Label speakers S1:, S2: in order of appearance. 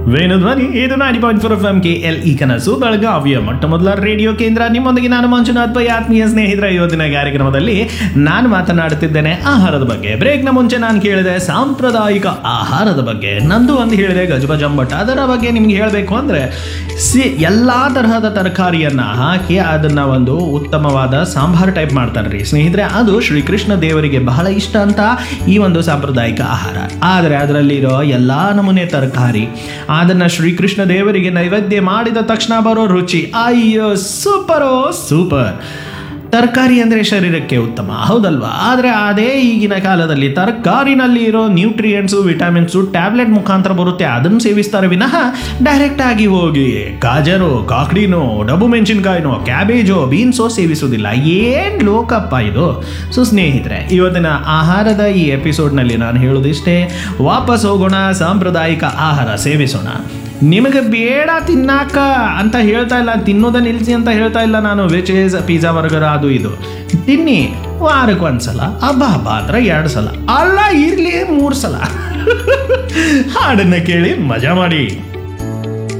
S1: ವೇಣುಧ್ವನಿ ಇದು ninety point four FM K L E ಈ ಕನಸು ಬೆಳಗಾವಿಯ ಮೊಟ್ಟ ಮೊದಲ ರೇಡಿಯೋ ಕೇಂದ್ರ ನಿಮ್ಮೊಂದಿಗೆ ನಾನು ಮಂಜುನಾಥ್ ಪೈ ಆತ್ಮೀಯ ಸ್ನೇಹಿತರ ಇವತ್ತಿನ ಕಾರ್ಯಕ್ರಮದಲ್ಲಿ ನಾನು ಮಾತನಾಡುತ್ತಿದ್ದೇನೆ ಆಹಾರದ ಬಗ್ಗೆ ಬ್ರೇಕ್ನ ಮುಂಚೆ ನಾನು ಕೇಳಿದೆ ಸಾಂಪ್ರದಾಯಿಕ ಆಹಾರದ ಬಗ್ಗೆ ನಂದು ಒಂದು ಹೇಳಿದೆ ಗಜಬಜಂಬಟ್ ಅದರ ಬಗ್ಗೆ ನಿಮ್ಗೆ ಹೇಳಬೇಕು ಅಂದರೆ ಸಿ ಎಲ್ಲ ತರಹದ ತರಕಾರಿಯನ್ನು ಹಾಕಿ ಅದನ್ನು ಒಂದು ಉತ್ತಮವಾದ ಸಾಂಬಾರ್ ಟೈಪ್ ಮಾಡ್ತಾರೆ ರೀ ಸ್ನೇಹಿತರೆ ಅದು ಶ್ರೀಕೃಷ್ಣ ದೇವರಿಗೆ ಬಹಳ ಇಷ್ಟ ಅಂತ ಈ ಒಂದು ಸಾಂಪ್ರದಾಯಿಕ ಆಹಾರ ಆದರೆ ಅದರಲ್ಲಿರೋ ಎಲ್ಲ ನಮೂನೆ ತರಕಾರಿ ಅದನ್ನು ಶ್ರೀಕೃಷ್ಣ ದೇವರಿಗೆ ನೈವೇದ್ಯ ಮಾಡಿದ ತಕ್ಷಣ ಬರೋ ರುಚಿ ಅಯ್ಯೋ ಸೂಪರೋ ಸೂಪರ್ ತರಕಾರಿ ಅಂದರೆ ಶರೀರಕ್ಕೆ ಉತ್ತಮ ಹೌದಲ್ವಾ ಆದರೆ ಅದೇ ಈಗಿನ ಕಾಲದಲ್ಲಿ ತರಕಾರಿನಲ್ಲಿ ಇರೋ ನ್ಯೂಟ್ರಿಯೆಂಟ್ಸು ವಿಟಮಿನ್ಸು ಟ್ಯಾಬ್ಲೆಟ್ ಮುಖಾಂತರ ಬರುತ್ತೆ ಅದನ್ನು ಸೇವಿಸ್ತಾರೆ ವಿನಃ ಡೈರೆಕ್ಟ್ ಆಗಿ ಹೋಗಿ ಗಾಜರು ಕಾಕಡಿನೋ ಡಬ್ಬು ಮೆಣಸಿನ್ಕಾಯಿನೋ ಕ್ಯಾಬೇಜೋ ಬೀನ್ಸೋ ಸೇವಿಸೋದಿಲ್ಲ ಏನು ಲೋಕಪ್ಪ ಇದು ಸೊ ಸ್ನೇಹಿತರೆ ಇವತ್ತಿನ ಆಹಾರದ ಈ ಎಪಿಸೋಡ್ನಲ್ಲಿ ನಾನು ಹೇಳೋದಿಷ್ಟೇ ವಾಪಸ್ ಹೋಗೋಣ ಸಾಂಪ್ರದಾಯಿಕ ಆಹಾರ ಸೇವಿಸೋಣ ನಿಮಗೆ ಬೇಡ ತಿನ್ನಾಕ ಅಂತ ಹೇಳ್ತಾ ಇಲ್ಲ ತಿನ್ನೋದ ನಿಲ್ಲಿಸಿ ಅಂತ ಹೇಳ್ತಾ ಇಲ್ಲ ನಾನು ವೆಜ್ ಪಿಜ್ಜಾ ಬರ್ಗರ್ ಅದು ಇದು ತಿನ್ನಿ ವಾರಕ್ಕೆ ಒಂದ್ಸಲ ಹಬ್ಬ ಹಬ್ಬ ಅಂದ್ರೆ ಎರಡು ಸಲ ಅಲ್ಲ ಇರಲಿ ಮೂರು ಸಲ ಹಾಡನ್ನ ಕೇಳಿ ಮಜಾ ಮಾಡಿ